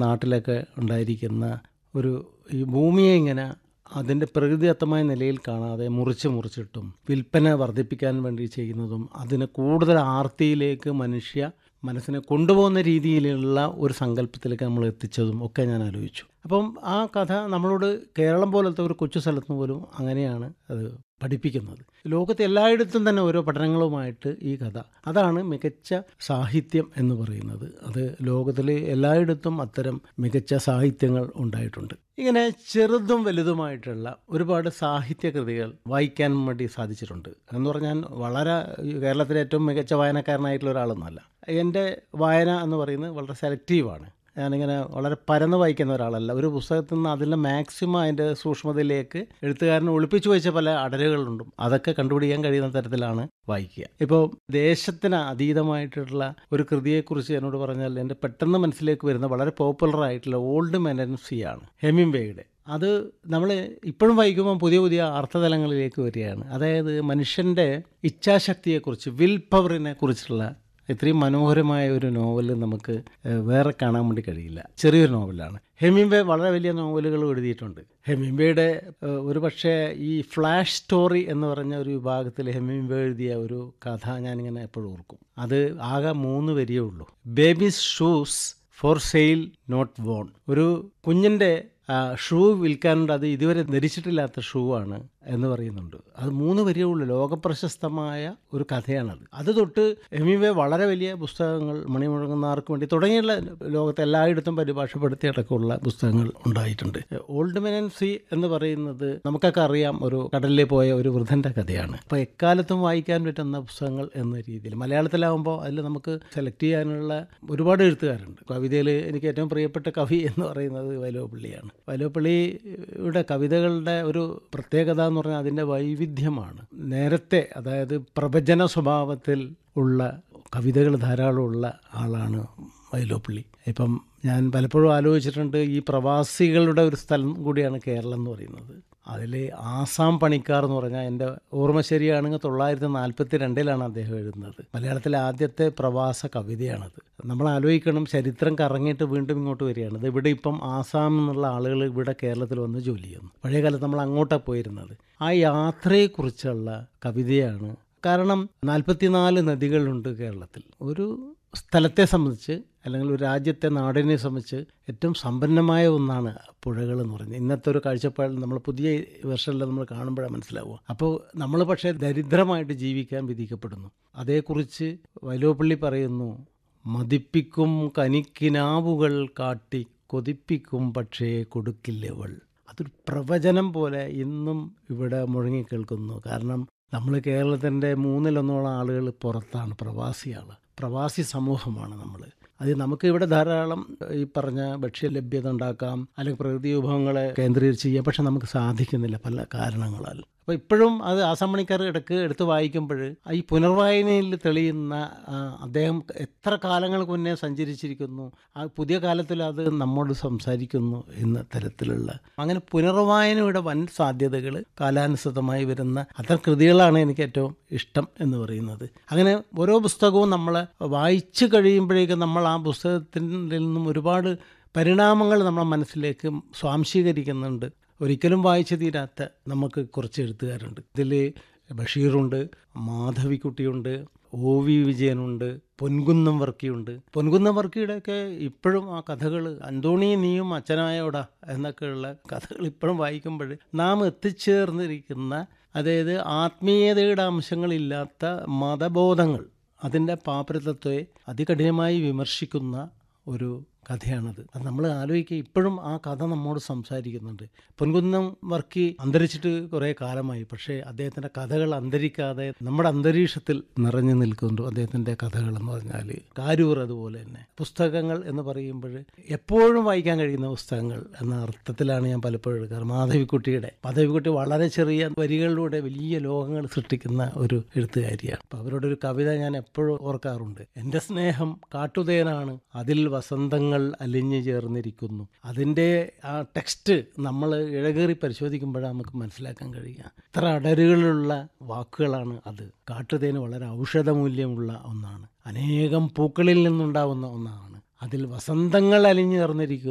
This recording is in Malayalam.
നാട്ടിലൊക്കെ ഉണ്ടായിരിക്കുന്ന ഒരു ഈ ഭൂമിയെ ഇങ്ങനെ അതിൻ്റെ പ്രകൃതിദത്തമായ നിലയിൽ കാണാതെ മുറിച്ച് മുറിച്ചിട്ടും വിൽപ്പന വർദ്ധിപ്പിക്കാൻ വേണ്ടി ചെയ്യുന്നതും അതിന് കൂടുതൽ ആർത്തിയിലേക്ക് മനുഷ്യ മനസ്സിനെ കൊണ്ടുപോകുന്ന രീതിയിലുള്ള ഒരു സങ്കല്പത്തിലേക്ക് നമ്മൾ എത്തിച്ചതും ഒക്കെ ഞാൻ ആലോചിച്ചു അപ്പം ആ കഥ നമ്മളോട് കേരളം പോലത്തെ ഒരു കൊച്ചു സ്ഥലത്ത് പോലും അങ്ങനെയാണ് അത് പഠിപ്പിക്കുന്നത് ലോകത്തെ എല്ലായിടത്തും തന്നെ ഓരോ പഠനങ്ങളുമായിട്ട് ഈ കഥ അതാണ് മികച്ച സാഹിത്യം എന്ന് പറയുന്നത് അത് ലോകത്തിൽ എല്ലായിടത്തും അത്തരം മികച്ച സാഹിത്യങ്ങൾ ഉണ്ടായിട്ടുണ്ട് ഇങ്ങനെ ചെറുതും വലുതുമായിട്ടുള്ള ഒരുപാട് സാഹിത്യകൃതികൾ വായിക്കാൻ വേണ്ടി സാധിച്ചിട്ടുണ്ട് എന്ന് പറഞ്ഞാൽ വളരെ കേരളത്തിലെ ഏറ്റവും മികച്ച വായനക്കാരനായിട്ടുള്ള ഒരാളൊന്നുമല്ല എൻ്റെ വായന എന്ന് പറയുന്നത് വളരെ സെലക്റ്റീവാണ് ഞാനിങ്ങനെ വളരെ പരന്ന് വായിക്കുന്ന ഒരാളല്ല ഒരു പുസ്തകത്തിൽ നിന്ന് അതിൻ്റെ മാക്സിമം അതിൻ്റെ സൂക്ഷ്മതയിലേക്ക് എഴുത്തുകാരൻ ഒളിപ്പിച്ചു വെച്ച പല അടരുകളുണ്ട് അതൊക്കെ കണ്ടുപിടിക്കാൻ കഴിയുന്ന തരത്തിലാണ് വായിക്കുക ഇപ്പോൾ ദേശത്തിന് അതീതമായിട്ടുള്ള ഒരു കൃതിയെക്കുറിച്ച് എന്നോട് പറഞ്ഞാൽ എൻ്റെ പെട്ടെന്ന് മനസ്സിലേക്ക് വരുന്ന വളരെ പോപ്പുലർ ആയിട്ടുള്ള ഓൾഡ് മെനൻസിയാണ് ഹെമിംബേയുടെ അത് നമ്മൾ ഇപ്പോഴും വായിക്കുമ്പോൾ പുതിയ പുതിയ അർത്ഥതലങ്ങളിലേക്ക് വരികയാണ് അതായത് മനുഷ്യൻ്റെ ഇച്ഛാശക്തിയെക്കുറിച്ച് വിൽ പവറിനെ കുറിച്ചുള്ള ഇത്രയും മനോഹരമായ ഒരു നോവൽ നമുക്ക് ഏഹ്, വേറെ കാണാൻ വേണ്ടി കഴിയില്ല ചെറിയൊരു നോവലാണ് ഹെമിംബെ വളരെ വലിയ നോവലുകൾ എഴുതിയിട്ടുണ്ട് ഹെമിംബയുടെ ഏഹ്, ഒരു പക്ഷേ ഈ ഫ്ലാഷ് സ്റ്റോറി എന്ന് പറഞ്ഞ ഒരു വിഭാഗത്തിൽ ഹെമിംബെ എഴുതിയ ഒരു കഥ ഞാനിങ്ങനെ എപ്പോഴും ഓർക്കും അത് ആകെ മൂന്ന് വരിയേ ഉള്ളൂ babies shoes for sale not worn ഒരു കുഞ്ഞിൻ്റെ ഷൂ വിൽക്കാനുണ്ട് അത് ഇതുവരെ ധരിച്ചിട്ടില്ലാത്ത ഷൂ ആണ് എന്ന് പറയുന്നുണ്ട് അത് മൂന്ന് വരിയേ ഉള്ളൂ ലോകപ്രശസ്തമായ ഒരു കഥയാണത് അത് തൊട്ട് എമിവെ വളരെ വലിയ പുസ്തകങ്ങൾ മണിമുഴങ്ങുന്നവർക്ക് വേണ്ടി തുടങ്ങിയുള്ള ലോകത്തെ എല്ലായിടത്തും പരിഭാഷപ്പെടുത്തി അടക്കമുള്ള പുസ്തകങ്ങൾ ഉണ്ടായിട്ടുണ്ട് ഓൾഡ് മെൻ ആൻഡ് സി എന്ന് പറയുന്നത് നമുക്കൊക്കെ അറിയാം ഒരു കടലിൽ പോയ ഒരു വൃദ്ധൻ്റെ കഥയാണ് അപ്പോൾ എക്കാലത്തും വായിക്കാൻ പറ്റുന്ന പുസ്തകങ്ങൾ എന്ന രീതിയിൽ മലയാളത്തിലാവുമ്പോൾ അതിൽ നമുക്ക് സെലക്ട് ചെയ്യാനുള്ള ഒരുപാട് എഴുത്തുകാരുണ്ട് കവിതയിൽ എനിക്ക് ഏറ്റവും പ്രിയപ്പെട്ട കവി എന്ന് പറയുന്നത് വൈലോപ്പള്ളിയാണ് വൈലോപ്പള്ളിയുടെ കവിതകളുടെ ഒരു പ്രത്യേകത എന്ന് പറഞ്ഞാൽ അതിൻ്റെ വൈവിധ്യമാണ് നേരത്തെ അതായത് പ്രവചന സ്വഭാവത്തിൽ ഉള്ള കവിതകൾ ധാരാളമുള്ള ആളാണ് വൈലോപ്പള്ളി ഇപ്പം ഞാൻ പലപ്പോഴും ആലോചിച്ചിട്ടുണ്ട് ഈ പ്രവാസികളുടെ ഒരു സ്ഥലം കൂടിയാണ് കേരളം എന്ന് പറയുന്നത് അതിൽ ആസാം പണിക്കാർ എന്ന് പറഞ്ഞാൽ എൻ്റെ ഓർമ്മ ശരിയാണെങ്കിൽ തൊള്ളായിരത്തി നാൽപ്പത്തി രണ്ടിലാണ് അദ്ദേഹം എഴുതുന്നത് മലയാളത്തിലെ ആദ്യത്തെ പ്രവാസ കവിതയാണത് നമ്മൾ ആലോചിക്കണം ചരിത്രം കറങ്ങിയിട്ട് വീണ്ടും ഇങ്ങോട്ട് വരികയാണ് ഇത് ഇവിടെ ഇപ്പം ആസാം എന്നുള്ള ആളുകൾ ഇവിടെ കേരളത്തിൽ വന്ന് ജോലി ചെയ്യുന്നു പഴയ കാലത്ത് നമ്മൾ അങ്ങോട്ടാണ് പോയിരുന്നത് ആ യാത്രയെക്കുറിച്ചുള്ള കവിതയാണ് കാരണം നാൽപ്പത്തിനാല് നദികളുണ്ട് കേരളത്തിൽ ഒരു സ്ഥലത്തെ സംബന്ധിച്ച് അല്ലെങ്കിൽ ഒരു രാജ്യത്തെ നാടിനെ സംബന്ധിച്ച് ഏറ്റവും സമ്പന്നമായ ഒന്നാണ് പുഴകൾ എന്ന് പറയുന്നത് ഇന്നത്തെ ഒരു കാഴ്ചപ്പാടിൽ നമ്മൾ പുതിയ വെർഷനിൽ നമ്മൾ കാണുമ്പോഴാണ് മനസ്സിലാവുക അപ്പോൾ നമ്മൾ പക്ഷേ ദരിദ്രമായിട്ട് ജീവിക്കാൻ വിധിക്കപ്പെടുന്നു അതേക്കുറിച്ച് വൈലോപ്പള്ളി പറയുന്നു മതിപ്പിക്കും കനിക്കിനാവുകൾ കാട്ടി കൊതിപ്പിക്കും പക്ഷേ കൊടുക്കില്ലവൾ അതൊരു പ്രവചനം പോലെ ഇന്നും ഇവിടെ മുഴങ്ങി കേൾക്കുന്നു കാരണം നമ്മൾ കേരളത്തിൻ്റെ മൂന്നിലൊന്നോളം ആളുകൾ പുറത്താണ് പ്രവാസിയാണ് പ്രവാസി സമൂഹമാണ് നമ്മൾ അത് നമുക്ക് ഇവിടെ ധാരാളം ഈ പറഞ്ഞ ഭക്ഷ്യ ലഭ്യത ഉണ്ടാക്കാം അല്ലെങ്കിൽ പ്രകൃതി വിഭവങ്ങളെ കേന്ദ്രീകരിച്ച് ചെയ്യാം പക്ഷെ നമുക്ക് സാധിക്കുന്നില്ല പല കാരണങ്ങളാൽ അപ്പോൾ ഇപ്പോഴും അത് ആസാം മണിക്കാർ ഇടയ്ക്ക് എടുത്ത് വായിക്കുമ്പോൾ ഈ പുനർവായനയിൽ തെളിയുന്ന ആ, അദ്ദേഹം എത്ര കാലങ്ങൾക്ക് മുന്നേ സഞ്ചരിച്ചിരിക്കുന്നു ആ പുതിയ കാലത്തിൽ അത് നമ്മോട് സംസാരിക്കുന്നു എന്ന തരത്തിലുള്ള അങ്ങനെ പുനർവായനയുടെ വൻ സാധ്യതകൾ കാലാനുസൃതമായി വരുന്ന അത്തരം കൃതികളാണ് എനിക്ക് ഏറ്റവും ഇഷ്ടം എന്ന് പറയുന്നത് അങ്ങനെ ഓരോ പുസ്തകവും നമ്മൾ വായിച്ചു കഴിയുമ്പോഴേക്കും നമ്മൾ ആ പുസ്തകത്തിൽ നിന്നും ഒരുപാട് പരിണാമങ്ങൾ നമ്മുടെ മനസ്സിലേക്ക് സ്വാംശീകരിക്കുന്നുണ്ട് ഒരിക്കലും വായിച്ചു തീരാത്ത നമുക്ക് കുറച്ച് എഴുത്തുകാരുണ്ട് ഇതിൽ ബഷീറുണ്ട് മാധവിക്കുട്ടിയുണ്ട് ഒ വി വിജയനുണ്ട് പൊൻകുന്നം വർക്കിയുണ്ട് പൊൻകുന്നം വർക്കിയുടെയൊക്കെ ഇപ്പോഴും ആ കഥകൾ അന്തോണി നീയും അച്ഛനായോടാ എന്നൊക്കെയുള്ള കഥകൾ ഇപ്പോഴും വായിക്കുമ്പോൾ നാം എത്തിച്ചേർന്നിരിക്കുന്ന അതായത് ആത്മീയതയുടെ അംശങ്ങളില്ലാത്ത മതബോധങ്ങൾ അതിൻ്റെ പാപ്പരത്വത്തെ അതികഠിനമായി വിമർശിക്കുന്ന ഒരു കഥയാണത് അത് നമ്മൾ ആലോചിക്കുക ഇപ്പോഴും ആ കഥ നമ്മോട് സംസാരിക്കുന്നുണ്ട് പൊൻകുന്നം വർക്കി അന്തരിച്ചിട്ട് കുറേ കാലമായി പക്ഷേ അദ്ദേഹത്തിൻ്റെ കഥകൾ അന്തരിക്കാതെ നമ്മുടെ അന്തരീക്ഷത്തിൽ നിറഞ്ഞു നിൽക്കുന്നു അദ്ദേഹത്തിൻ്റെ കഥകൾ എന്ന് പറഞ്ഞാൽ കാരൂർ അതുപോലെ തന്നെ പുസ്തകങ്ങൾ എന്ന് പറയുമ്പോൾ എപ്പോഴും വായിക്കാൻ കഴിയുന്ന പുസ്തകങ്ങൾ എന്ന അർത്ഥത്തിലാണ് ഞാൻ പലപ്പോഴും എടുക്കാറ് മാധവിക്കുട്ടിയുടെ മാധവിക്കുട്ടി വളരെ ചെറിയ വരികളിലൂടെ വലിയ ലോകങ്ങൾ സൃഷ്ടിക്കുന്ന ഒരു എഴുത്തുകാരിയാണ് അപ്പോൾ അവരുടെ ഒരു കവിത ഞാൻ എപ്പോഴും ഓർക്കാറുണ്ട് എൻ്റെ സ്നേഹം കാട്ടുതേനാണ് അതിൽ വസന്തങ്ങൾ അലിഞ്ഞു ചേർന്നിരിക്കുന്നു അതിൻ്റെ ആ ടെക്സ്റ്റ് നമ്മൾ ഇഴകേറി പരിശോധിക്കുമ്പോഴാണ് നമുക്ക് മനസ്സിലാക്കാൻ കഴിയുക ഇത്ര അടരുകളുള്ള വാക്കുകളാണ് അത് കാട്ടുതേന് വളരെ ഔഷധമൂല്യമുള്ള ഒന്നാണ് അനേകം പൂക്കളിൽ നിന്നുണ്ടാവുന്ന ഒന്നാണ് അതിൽ വസന്തങ്ങൾ അലിഞ്ഞു ചേർന്നിരിക്കുന്നു